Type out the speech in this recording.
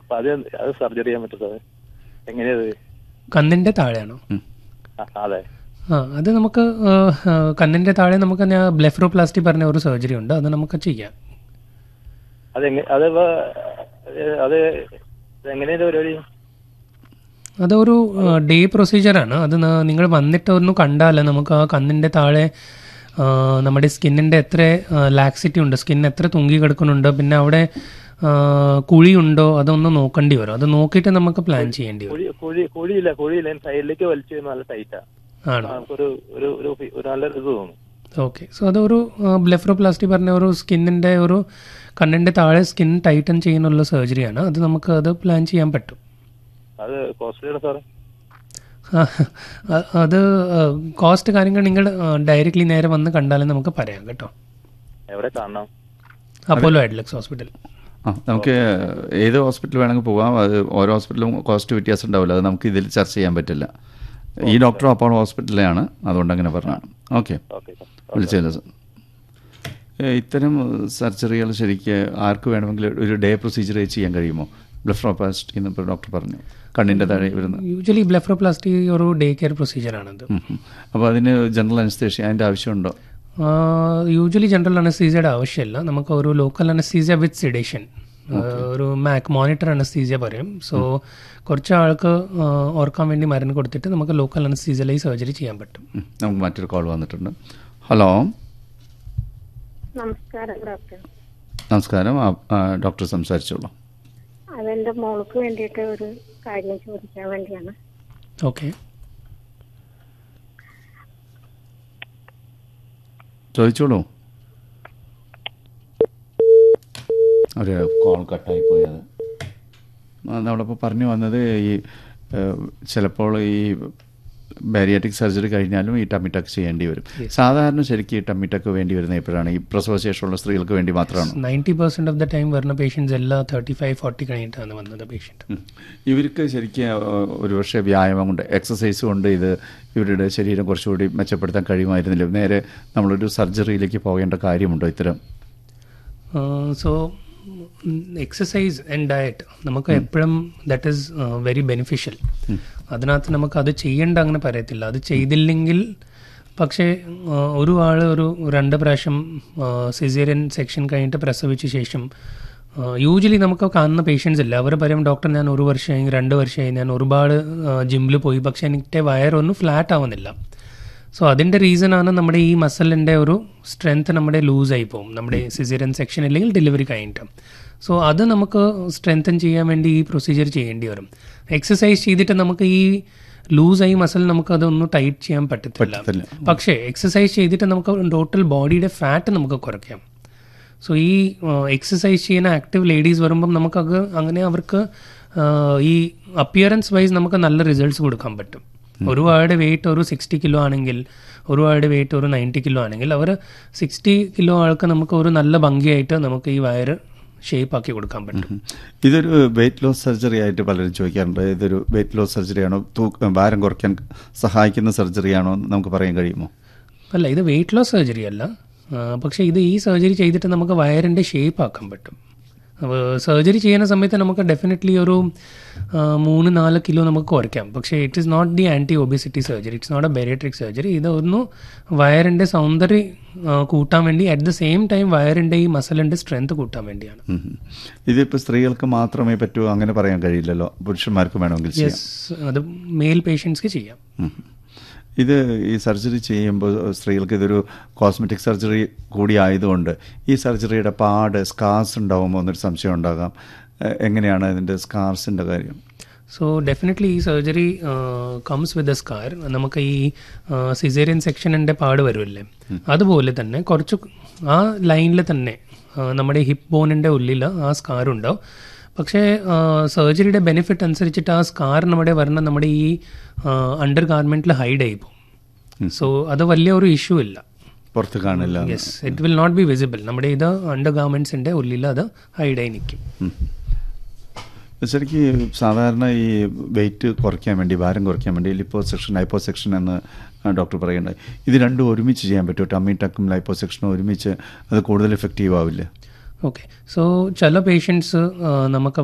അപ്പൊ അത് അത് സർജറി ചെയ്യാൻ പറ്റും സാറേ എങ്ങനെയത് കണ്ണിൻ്റെ താഴെയാണോ ഉം. ആ, അതെ ആ അത് നമുക്ക് ആ, ആ, കണ്ണിൻ്റെ താഴെ നമുക്ക് ഞാൻ ബ്ലെഫ്രോപ്ലാസ്റ്റി പറഞ്ഞ ഒരു സർജറി ഉണ്ട് അത് നമുക്ക് ചെയ്യാം അതെങ്ങനെ അത് ഇപ്പൊ, ഏ, അത് എങ്ങനെയാ പരിപാടി അതൊരു ഡേ പ്രൊസീജിയറാണ് അത് ന- നിങ്ങൾ വന്നിട്ട് ഒന്ന് കണ്ടാൽ നമുക്ക് ആ കണ്ണിൻ്റെ താഴെ ആ, നമ്മുടെ സ്കിന്നിൻ്റെ എത്ര ലാക്സിറ്റി ഉണ്ട് സ്കിൻ എത്ര തുങ്കി കിടക്കുന്നുണ്ട് പിന്നെ അവിടെ ആ, കുഴിയുണ്ടോ അതൊന്ന് നോക്കേണ്ടി വരും അത് നോക്കിയിട്ട് നമുക്ക് പ്ലാൻ ചെയ്യേണ്ടി വരും കുഴി കുഴി കുഴിയില്ല കുഴിയില്ല സൈഡിലേക്ക് വലിച്ചു കഴിയുമ്പോൾ നല്ല ടൈറ്റാ ആണോ നമുക്കൊരു ഒരു ഒരു ഫി- ഒരു നല്ല ഇത് തോന്നും ഓക്കെ സോ അതൊരു ബ്ലെഫ്രോപ്ലാസ്റ്റി പറഞ്ഞ ഒരു സ്കിന്നിൻ്റെ ഒരു കണ്ണിൻ്റെ താഴെ സ്കിൻ ടൈറ്റൻ ചെയ്യുന്നുള്ള സർജറിയാണ് അത് നമുക്ക് അത് പ്ലാൻ ചെയ്യാൻ പറ്റും അത് കോസ്റ്റ്ലിയാണ് സാറേ ആ, അ- അത് കോസ്റ്റ് കാര്യങ്ങൾ നിങ്ങൾ ഡയറക്റ്റ്ലി നേരെ വന്ന് കണ്ടാലും നമുക്ക് പറയാം കേട്ടോ എവിടെ കാണണം അപ്പോലോ ഹെഡ്ലക്സ് ഹോസ്പിറ്റൽ ആ നമുക്ക് ഏത് ഹോസ്പിറ്റൽ വേണമെങ്കിൽ പോകാം അത് ഓരോ ഹോസ്പിറ്റലും കോസ്റ്റ് വ്യത്യാസം ഉണ്ടാവില്ല അത് നമുക്ക് ഇതിൽ ചർച്ച ചെയ്യാൻ പറ്റില്ല ഈ ഡോക്ടർ അപ്പോളോ ഹോസ്പിറ്റലിലാണ് അതുകൊണ്ട് അങ്ങനെ പറഞ്ഞാണ് ഓക്കെ ഓക്കെ സാർ വിളിച്ചല്ലോ സാർ ഏ, ഇത്തരം സർജറികൾ ശരിക്ക് ആർക്ക് വേണമെങ്കിലും ഒരു ഡേ പ്രൊസീജിയർ ചെയ്യാൻ കഴിയുമോ ബ്ലഫ്രോപാസ്റ്റ് എന്നിപ്പോൾ ഡോക്ടർ പറഞ്ഞു കണ്ണിൻ്റെ താഴെ വരുന്ന യൂഷ്വലി ബ്ലെഫ്രോപ്ലാസ്റ്റി ഒരു ഡേ കെയർ പ്രൊസീജിയറാണത് അപ്പോൾ അതിന് ജനറൽ അനസ്തേഷ്യ അതിൻ്റെ ആവശ്യമുണ്ടോ യൂഷ്വലി ജനറൽ അനസ്തീസിയയുടെ ആവശ്യമില്ല നമുക്ക് ഒരു ലോക്കൽ അനസ്തീസിയ വിത്ത് സിഡേഷൻ ഒരു മാക് മോണിറ്റർ അനസ്തീസിയ പറയും സോ കുറച്ച് ആൾക്ക് ആ, ഓർക്കാൻ വേണ്ടി മരുന്ന് കൊടുത്തിട്ട് നമുക്ക് ലോക്കൽ അനസ്തീസിയയിൽ സർജറി ചെയ്യാൻ പറ്റും ഉം, നമുക്ക് മറ്റൊരു കോൾ വന്നിട്ടുണ്ട് ഹലോ നമസ്കാരം ഡോക്ടർ നമസ്കാരം ആ, ആ, ഡോക്ടർ സംസാരിച്ചോളൂ അതെന്റെ മോൾക്ക് വേണ്ടിയിട്ട് ഒരു കാര്യം ചോദിക്കാൻ വേണ്ടിയാണ് ഓക്കെ ചോദിച്ചോളൂ ഒരു കോൾ കട്ടായി പോയത് നമ്മളിപ്പോൾ പറഞ്ഞു വന്നത് ഈ ഏഹ്, ചിലപ്പോൾ ഈ ബാരിയാറ്റിക് സർജറി കഴിഞ്ഞാലും ഈ ടമ്മിട്ടക്ക് ചെയ്യേണ്ടി വരും സാധാരണ ശരിക്കും ഈ ടമ്മിട്ടക്ക് വേണ്ടി വരുന്ന എപ്പോഴാണ് ഈ പ്രസവശേഷമുള്ള സ്ത്രീകൾക്ക് വേണ്ടി മാത്രമാണ് ninety percent of the time വരുന്ന പേഷ്യൻസ് എല്ലാം തേർട്ടി ഫൈവ് ഫോർട്ടി കഴിഞ്ഞിട്ടാണ് വന്നത് പേഷ്യൻറ്റ് ഉം. ഇവർക്ക് ശരിക്കും ഏഹ്, ഒരുപക്ഷെ വ്യായാമം കൊണ്ട് എക്സസൈസ് കൊണ്ട് ഇത് ഇവരുടെ ശരീരം കുറച്ചുകൂടി മെച്ചപ്പെടുത്താൻ കഴിയുമായിരുന്നില്ല നേരെ നമ്മളൊരു സർജറിയിലേക്ക് പോകേണ്ട കാര്യമുണ്ടോ ഇത്തരം സോ എക്സസൈസ് ആൻഡ് ഡയറ്റ് നമുക്ക് എപ്പോഴും ദാറ്റ് ഈസ് വെരി ബെനിഫിഷ്യൽ അതിനകത്ത് നമുക്ക് അത് ചെയ്യേണ്ട അങ്ങനെ പറയത്തില്ല അത് ചെയ്തില്ലെങ്കിൽ പക്ഷേ ആ, ഒരു ആൾ ഒരു രണ്ട് പ്രാവശ്യം സിസേറിയൻ സെക്ഷൻ കഴിഞ്ഞിട്ട് പ്രസവിച്ച ശേഷം യൂജ്വലി നമുക്ക് കാണുന്ന പേഷ്യൻസ് ഇല്ല അവർ പറയും ഡോക്ടർ ഞാൻ ഒരു വർഷമായി രണ്ട് വർഷമായി ഞാൻ ഒരുപാട് ജിമ്മിൽ പോയി പക്ഷേ എനിക്ക് വയറൊന്നും ഫ്ലാറ്റ് ആവുന്നില്ല സോ അതിൻ്റെ റീസണാണ് നമ്മുടെ ഈ മസിലിൻ്റെ ഒരു സ്ട്രെങ്ത് നമ്മുടെ ലൂസായി പോകും നമ്മുടെ സിസേറിയൻ സെക്ഷൻ അല്ലെങ്കിൽ ഡെലിവറി കഴിഞ്ഞിട്ട് സോ അത് നമുക്ക് സ്ട്രെങ്തൻ ചെയ്യാൻ വേണ്ടി ഈ പ്രൊസീജിയർ ചെയ്യേണ്ടി വരും എക്സസൈസ് ചെയ്തിട്ട് നമുക്ക് ഈ ലൂസായി മസിൽ നമുക്ക് അതൊന്നും ടൈറ്റ് ചെയ്യാൻ പറ്റത്തില്ല പറ്റത്തില്ല. പക്ഷേ എക്സസൈസ് ചെയ്തിട്ട് നമുക്ക് ടോട്ടൽ ബോഡിയുടെ ഫാറ്റ് നമുക്ക് കുറയ്ക്കാം സോ ഈ എക്സസൈസ് ചെയ്യുന്ന ആക്റ്റീവ് ലേഡീസ് വരുമ്പം നമുക്കത് അങ്ങനെ അവർക്ക് ആ, ഈ അപ്പിയറൻസ് വൈസ് നമുക്ക് നല്ല റിസൾട്ട്സ് കൊടുക്കാൻ പറ്റും ഒരുപാട് വെയിറ്റ് ഒരു സിക്സ്റ്റി കിലോ ആണെങ്കിൽ ഒരുപാട് വെയിറ്റ് ഒരു നയൻറ്റി കിലോ ആണെങ്കിൽ അവർ സിക്സ്റ്റി കിലോ ആൾക്ക് നമുക്ക് ഒരു നല്ല ഭംഗിയായിട്ട് നമുക്ക് ഈ വയറ് ഷേപ്പ് ആക്കി കൊടുക്കാൻ പറ്റും ഉം. ഇതൊരു വെയിറ്റ് ലോസ് സർജറി ആയിട്ട് പലരും ചോദിക്കാറുണ്ട് ഇതൊരു വെയിറ്റ് ലോസ് സർജറിയാണോ തൂക്ക ഭാരം കുറയ്ക്കാൻ സഹായിക്കുന്ന സർജറിയാണോ എന്ന് നമുക്ക് പറയാൻ കഴിയുമോ അല്ല ഇത് വെയിറ്റ് ലോസ് സർജറി അല്ല ആ, പക്ഷേ ഇത് ഈ സർജറി ചെയ്തിട്ട് നമുക്ക് വയറിൻ്റെ ഷേപ്പ് ആക്കാൻ പറ്റും അപ്പോൾ സർജറി ചെയ്യുന്ന സമയത്ത് നമുക്ക് ഡെഫിനറ്റ്ലി ഒരു ആ, മൂന്ന് നാല് കിലോ നമുക്ക് കുറയ്ക്കാം പക്ഷേ it is not the anti obesity surgery it's not a bariatric surgery ഇത് ഒന്ന് വയറിൻ്റെ സൗന്ദര്യം ആ, കൂട്ടാൻ വേണ്ടി അറ്റ് ദ സെയിം ടൈം വയറിൻ്റെ ഈ മസിലിൻ്റെ സ്ട്രെങ്ത് കൂട്ടാൻ വേണ്ടിയാണ് ഉം. ഇതിപ്പോൾ സ്ത്രീകൾക്ക് മാത്രമേ പറ്റൂ അങ്ങനെ പറയാൻ കഴിയില്ലല്ലോ പുരുഷന്മാർക്ക് വേണമെങ്കിൽ ചെയ്യാം യെസ് അത് മെയിൽ പേഷ്യൻസ്ക്ക് ചെയ്യാം ഉം. ഇത് ഈ സർജറി ചെയ്യുമ്പോൾ സ്ത്രീകൾക്ക് ഇതൊരു കോസ്മെറ്റിക് സർജറി കൂടി ആയതുകൊണ്ട് ഈ സർജറിയുടെ പാട് സ്കാർസ് ഉണ്ടാവുമോ എന്നൊരു സംശയം ഉണ്ടാകാം എ- എങ്ങനെയാണ് ഇതിൻ്റെ സ്കാർസിൻ്റെ കാര്യം സോ ഡെഫിനറ്റ്ലി ഈ surgery comes with a scar നമുക്ക് ഈ സിസേറിയൻ സെക്ഷനിൻ്റെ പാട് വരുമല്ലേ അതുപോലെ തന്നെ കുറച്ച് ആ ലൈനിൽ തന്നെ ആ, നമ്മുടെ ഹിപ്പ് ബോണിൻ്റെ ഉള്ളിൽ ആ സ്കാർ ഉണ്ടാവും പക്ഷേ സർജറിയുടെ ബെനിഫിറ്റ് അനുസരിച്ചിട്ട് ആ സ്കാർ നമ്മുടെ വരണ നമ്മുടെ ഈ അണ്ടർ ഗാർമെൻറ്റിൽ ഹൈഡ് ആയി പോകും സോ അത് വലിയ ഒരു ഇഷ്യൂ ഇല്ല പുറത്ത് കാണില്ല yes it will not be visible നമ്മുടെ ഇത് അണ്ടർ ഗാർമെൻറ്റ്സിൻ്റെ ഉള്ളിൽ അത് ഹൈഡായി നിൽക്കും ഉം. ശരിക്കും സാധാരണ ഈ വെയിറ്റ് കുറയ്ക്കാൻ വേണ്ടി ഭാരം കുറയ്ക്കാൻ വേണ്ടി ലിപ്പോ സെക്ഷൻ ലൈപ്പോ സെക്ഷൻ എന്ന് ഡോക്ടർ പറയുണ്ടായി ഇത് രണ്ടും ഒരുമിച്ച് ചെയ്യാൻ പറ്റുമോ ടമ്മി ടക്കും ലൈപ്പോ സെക്ഷനും ഒരുമിച്ച് അത് കൂടുതൽ എഫക്റ്റീവ് ആവില്ലേ ഓക്കെ സോ ചില പേഷ്യൻസ് നമുക്ക്